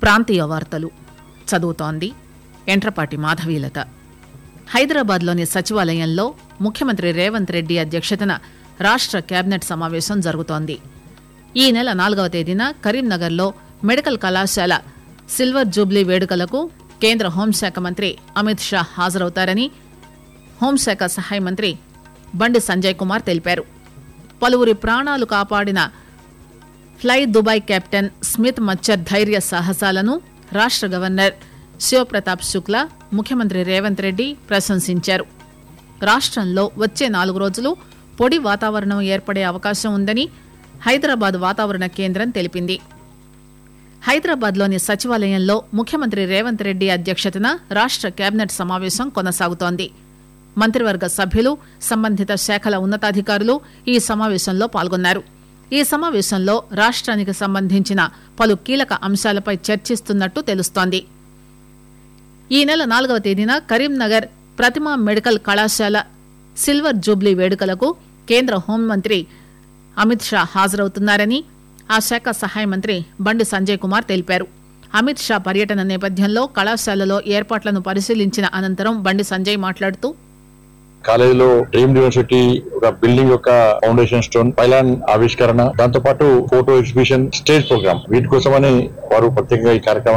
ప్రాంతీయ వార్తలు చదువుతోంది ఎంట్రపాటి మాధవీలత హైదరాబాద్లోని సచివాలయంలో ముఖ్యమంత్రి రేవంత్ రెడ్డి అధ్యక్షతన రాష్ట్ర కేబినెట్ సమావేశం జరుగుతోంది ఈ నెల నాలుగవ తేదీన కరీంనగర్లో మెడికల్ కళాశాల సిల్వర్ జూబ్లీ వేడుకలకు కేంద్ర హోంశాఖ మంత్రి అమిత్ షా హాజరవుతారని హోంశాఖ సహాయ మంత్రి బండి సంజయ్ కుమార్ తెలిపారు పలువురి ప్రాణాలు కాపాడిన ఫ్లై దుబాయ్ కెప్టెన్ స్మిత్ మచ్చర్ ధైర్య సాహసాలను రాష్ట్ర గవర్నర్ శివప్రతాప్ శుక్లా ముఖ్యమంత్రి రేవంత్ రెడ్డి ప్రశంసించారు రాష్ట్రంలో వచ్చే నాలుగు రోజులు పొడి వాతావరణం ఏర్పడే అవకాశం ఉందని హైదరాబాద్ వాతావరణ కేంద్రం తెలిపింది హైదరాబాద్లోని సచివాలయంలో ముఖ్యమంత్రి రేవంత్ రెడ్డి అధ్యక్షతన రాష్ట్ర కేబినెట్ సమావేశం కొనసాగుతోంది మంత్రివర్గ సభ్యులు సంబంధిత శాఖల ఉన్నతాధికారులు ఈ సమావేశంలో పాల్గొన్నారు ఈ సమావేశంలో రాష్ట్రానికి సంబంధించిన పలు కీలక అంశాలపై చర్చిస్తున్నట్టు తెలుస్తోంది ఈ నెల నాలుగవ తేదీన కరీంనగర్ ప్రతిమా మెడికల్ కళాశాల సిల్వర్ జూబ్లీ వేడుకలకు కేంద్ర హోంమంత్రి అమిత్ షా హాజరవుతున్నారని ఆ శాఖ సహాయ మంత్రి బండి సంజయ్ కుమార్ తెలిపారు అమిత్ షా పర్యటన నేపథ్యంలో కళాశాలలో ఏర్పాట్లను పరిశీలించిన అనంతరం బండి సంజయ్ మాట్లాడుతూ కాలేజీలో డ్రీమ్ యూనివర్సిటీ ఒక బిల్డింగ్ యొక్క ఫౌండేషన్ స్టోన్ పైలాన్ ఆవిష్కరణ దాంతో పాటు ఫోటో ఎగ్జిబిషన్ స్టేజ్ ప్రోగ్రామ్ వీటి కోసమని వారు ప్రత్యేకంగా ఈ కార్యక్రమం